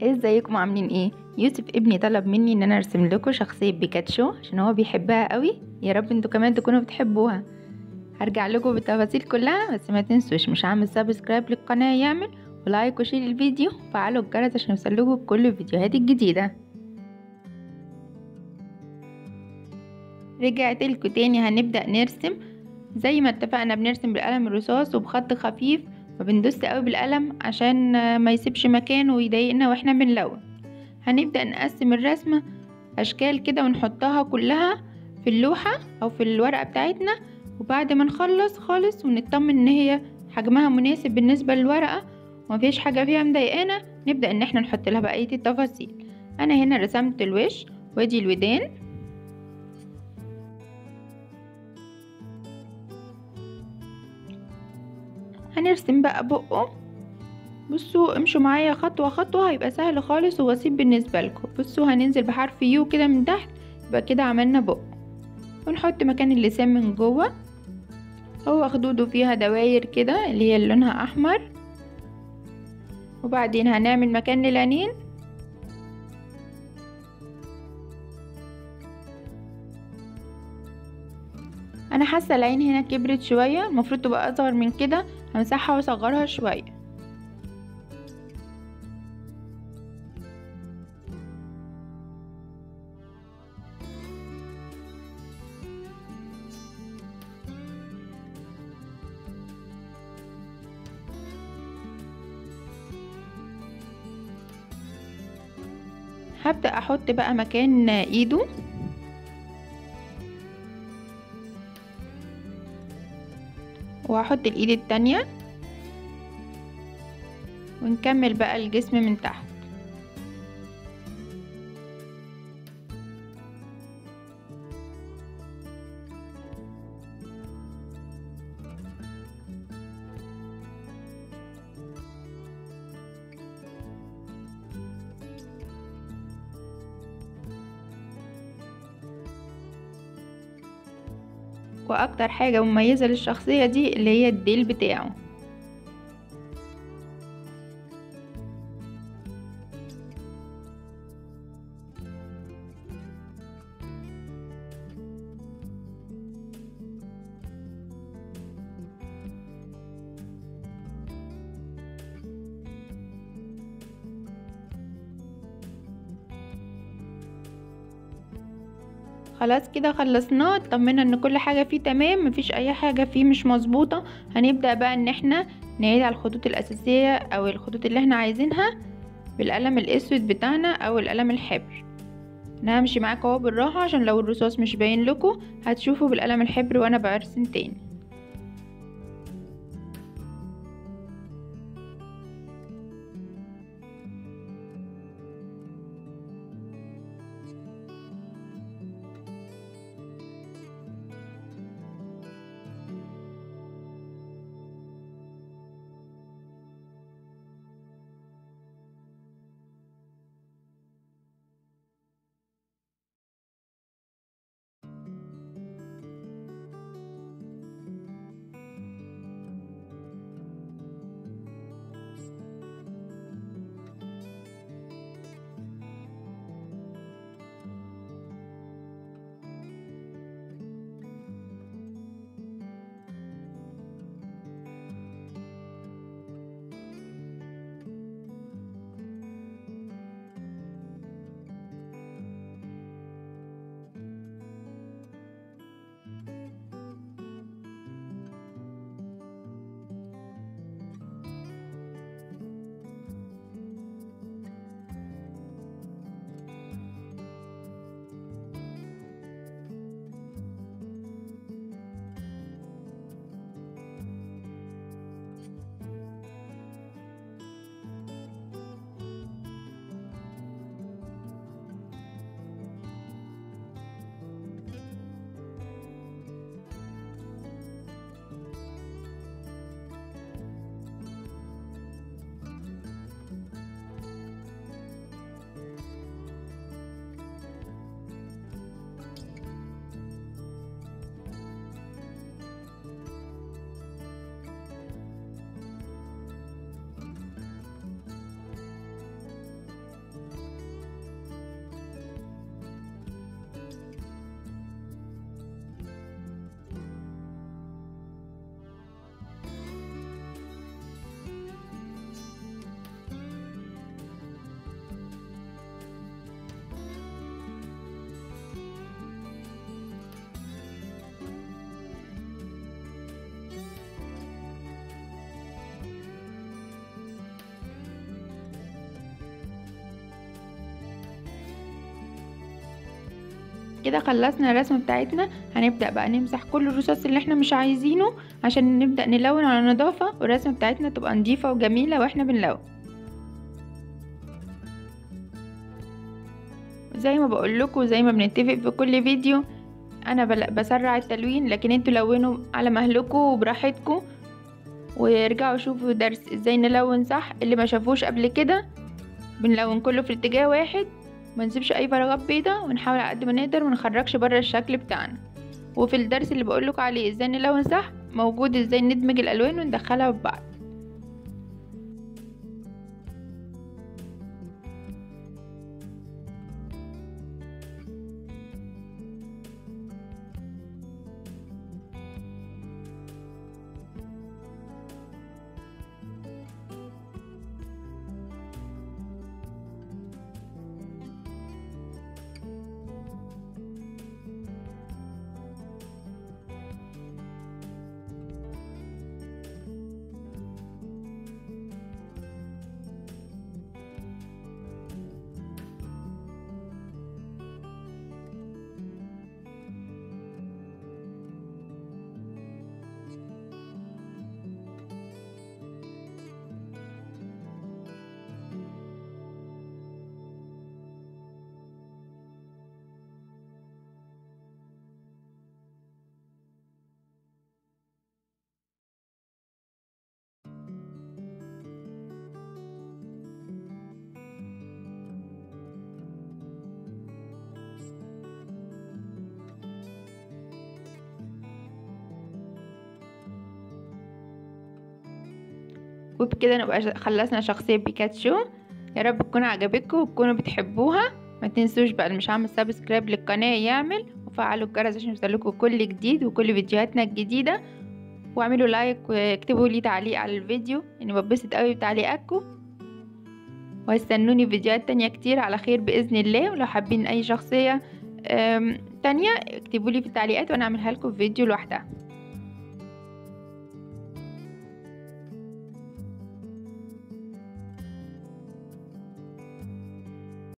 ازيكم عاملين ايه يوسف ابني طلب مني ان انا ارسم لكم شخصيه بيكاتشو عشان هو بيحبها قوي يا رب انتوا كمان تكونوا بتحبوها هرجع لكم بالتفاصيل كلها بس ما تنسوش مش عامل سبسكرايب للقناه يعمل ولايك وشير الفيديو وفعلوا الجرس عشان يوصلكوا كل الفيديوهات الجديده رجعت لكم تاني هنبدا نرسم زي ما اتفقنا بنرسم بالقلم الرصاص وبخط خفيف فبندوس قوي بالقلم عشان ما يسيبش مكانه ويضايقنا واحنا بنلون هنبدأ نقسم الرسمة أشكال كده ونحطها كلها في اللوحة أو في الورقة بتاعتنا وبعد ما نخلص خالص ونطمن إن هي حجمها مناسب بالنسبة للورقة ومفيش حاجة فيها مضايقانا نبدأ إن احنا نحط لها بقية التفاصيل أنا هنا رسمت الوش وادي الودان هنرسم بقى بقه بصوا امشوا معايا خطوة خطوة هيبقى سهل خالص وبسيط بالنسبة لكم بصوا هننزل بحرف يو كده من تحت يبقى كده عملنا بق ونحط مكان اللسان من جوه هو خدوده فيها دواير كده اللي هي اللي لونها احمر وبعدين هنعمل مكان للعينين انا حاسه العين هنا كبرت شويه المفروض تبقى اصغر من كده همسحها واصغرها شويه هبدأ احط بقى مكان ايده وهحط الايد التانية ونكمل بقى الجسم من تحت واكتر حاجة مميزة للشخصية دي اللي هي الديل بتاعه خلاص كده خلصناه اطمنا ان كل حاجة فيه تمام مفيش اي حاجة فيه مش مظبوطة هنبدأ بقى ان احنا نعيد على الخطوط الاساسية او الخطوط اللي احنا عايزينها بالقلم الاسود بتاعنا او القلم الحبر انا همشي معاكم اهو بالراحة عشان لو الرصاص مش باين لكم هتشوفوا بالقلم الحبر وانا برسم تاني كده خلصنا الرسمة بتاعتنا هنبدأ بقى نمسح كل الرصاص اللي احنا مش عايزينه عشان نبدأ نلون على نظافة والرسمة بتاعتنا تبقى نظيفة وجميلة واحنا بنلون زي ما بقول لكم زي ما بنتفق في كل فيديو انا بسرع التلوين لكن انتوا لونوا على مهلكم وبراحتكم وارجعوا شوفوا درس ازاي نلون صح اللي ما شافوش قبل كده بنلون كله في اتجاه واحد ما نسيبش اي فراغات بيضة ونحاول على قد ما نقدر ونخرجش بره الشكل بتاعنا وفي الدرس اللي بقولك عليه ازاي نلون صح موجود ازاي ندمج الالوان وندخلها في بعض وبكده نبقى خلصنا شخصية بيكاتشو يا رب تكون عجبتكم وتكونوا بتحبوها ما تنسوش بقى اللي مش عامل سبسكرايب للقناة يعمل وفعلوا الجرس عشان يوصلكوا كل جديد وكل فيديوهاتنا الجديدة واعملوا لايك واكتبوا لي تعليق على الفيديو اني ببسط قوي بتعليقاتكم وهستنوني فيديوهات تانية كتير على خير بإذن الله ولو حابين أي شخصية تانية اكتبوا لي في التعليقات وأنا أعملها لكم في فيديو لوحدها